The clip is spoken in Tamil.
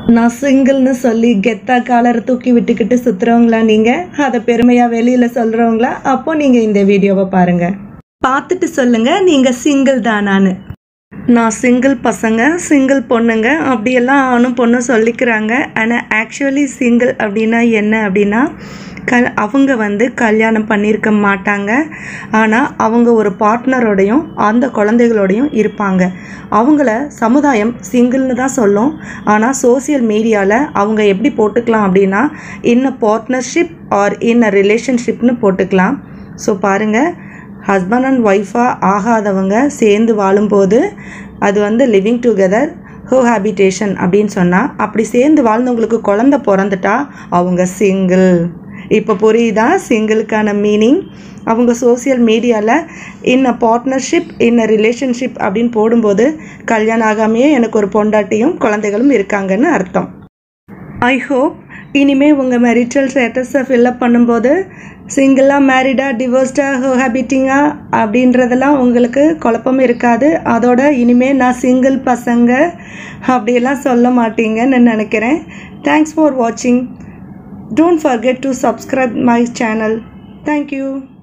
நான் சிங்கிள்னு சொல்லி கெத்தா காலரை தூக்கி விட்டுக்கிட்டு சுற்றுறவங்களா நீங்கள் அதை பெருமையாக வெளியில் சொல்கிறவங்களா அப்போ நீங்கள் இந்த வீடியோவை பாருங்கள் பார்த்துட்டு சொல்லுங்கள் நீங்கள் சிங்கிள் தானான்னு நான் சிங்கிள் பசங்க சிங்கிள் பொண்ணுங்க அப்படியெல்லாம் ஆணும் பொண்ணும் சொல்லிக்கிறாங்க ஆனால் ஆக்சுவலி சிங்கிள் அப்படின்னா என்ன அப்படின்னா க அவங்க வந்து கல்யாணம் பண்ணியிருக்க மாட்டாங்க ஆனால் அவங்க ஒரு பார்ட்னரோடையும் அந்த குழந்தைகளோடையும் இருப்பாங்க அவங்கள சமுதாயம் சிங்கிள்னு தான் சொல்லும் ஆனால் சோசியல் மீடியாவில் அவங்க எப்படி போட்டுக்கலாம் அப்படின்னா இன் அ பார்ட்னர்ஷிப் ஆர் இன் அ ரிலேஷன்ஷிப்னு போட்டுக்கலாம் ஸோ பாருங்கள் ஹஸ்பண்ட் அண்ட் ஒய்ஃபாக ஆகாதவங்க சேர்ந்து வாழும்போது அது வந்து லிவிங் டுகெதர் ஹோஹாபிட்டேஷன் அப்படின்னு சொன்னால் அப்படி சேர்ந்து வாழ்ந்தவங்களுக்கு குழந்த பிறந்துட்டா அவங்க சிங்கிள் இப்போ புரியுதா சிங்கிளுக்கான மீனிங் அவங்க சோசியல் மீடியாவில் இன் அ பார்ட்னர்ஷிப் இன் அ ரிலேஷன்ஷிப் அப்படின்னு போடும்போது கல்யாணம் ஆகாமையே எனக்கு ஒரு பொண்டாட்டியும் குழந்தைகளும் இருக்காங்கன்னு அர்த்தம் ஐ ஹோப் இனிமே உங்கள் மெரிட்டல் ஸ்டேட்டஸை ஃபில்அப் பண்ணும்போது சிங்கிளாக மேரிடா டிவோர்ஸ்டா ஹோஹாபிட்டிங்கா அப்படின்றதெல்லாம் உங்களுக்கு குழப்பம் இருக்காது அதோட இனிமே நான் சிங்கிள் பசங்க அப்படியெல்லாம் சொல்ல மாட்டீங்கன்னு நினைக்கிறேன் தேங்க்ஸ் ஃபார் வாட்சிங் don't forget to subscribe my channel thank you